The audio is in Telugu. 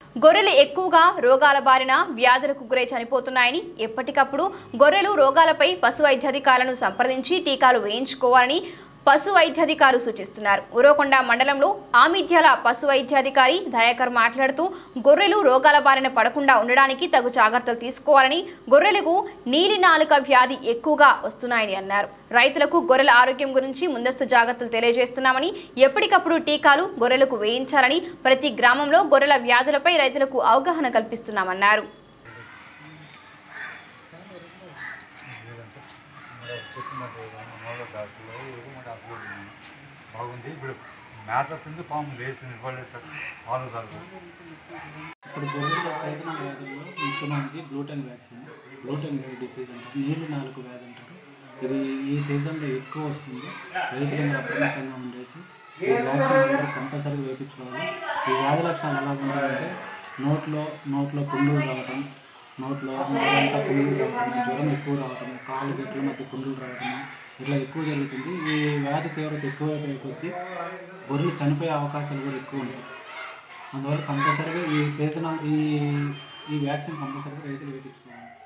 గొర్రెలు ఎక్కువగా రోగాల బారిన వ్యాధులకు గురై చనిపోతున్నాయని ఎప్పటికప్పుడు గొర్రెలు రోగాలపై పశు వైద్యాధికారులను సంప్రదించి టీకాలు వేయించుకోవాలని పశు వైద్యాధికారులు సూచిస్తున్నారు ఉరవకొండ మండలంలో ఆమిత్యాల పశు వైద్యాధికారి దయాకర్ మాట్లాడుతూ గొర్రెలు రోగాల బారిన పడకుండా ఉండడానికి తగు జాగ్రత్తలు తీసుకోవాలని గొర్రెలకు నీలి నాలుక వ్యాధి ఎక్కువగా వస్తున్నాయని అన్నారు రైతులకు గొర్రెల ఆరోగ్యం గురించి ముందస్తు జాగ్రత్తలు తెలియజేస్తున్నామని ఎప్పటికప్పుడు టీకాలు గొర్రెలకు వేయించాలని ప్రతి గ్రామంలో గొర్రెల వ్యాధులపై రైతులకు అవగాహన కల్పిస్తున్నామన్నారు బాగుంది ఇప్పుడు మేత వచ్చింది పాము లేచింది ఇవ్వలేదు సార్ పాలు తాగు ఇప్పుడు గొర్రెల సీజనల్ వ్యాధుల్లో ముఖ్యమైనది గ్లూటెన్ వ్యాక్సిన్ గ్లూటెన్ డిసీజ్ అంటారు నీళ్ళు నాలుగు వ్యాధి అంటారు ఇది ఈ సీజన్లో ఎక్కువ వస్తుంది రైతులందరూ అప్రమత్తంగా ఉండేసి ఈ వ్యాక్సిన్ అందరూ కంపల్సరీగా వేయించుకోవాలి ఈ వ్యాధి లక్షణాలు ఎలా ఉంటాయంటే నోట్లో నోట్లో పుండులు రావటం నోట్లో నోరంతా పుండులు రావటం జ్వరం ఎక్కువ రావటం కాళ్ళు గట్ల మధ్య పుండులు రావటం ఇట్లా ఎక్కువ జరుగుతుంది ఈ వ్యాధి తీవ్రత ఎక్కువైపోయే కొద్దీ గొర్రెలు చనిపోయే అవకాశాలు కూడా ఎక్కువ ఉంటాయి అందువల్ల కంపల్సరీగా ఈ సీజనల్ ఈ ఈ వ్యాక్సిన్ కంపల్సరీగా రైతులు వేయించుకోవాలి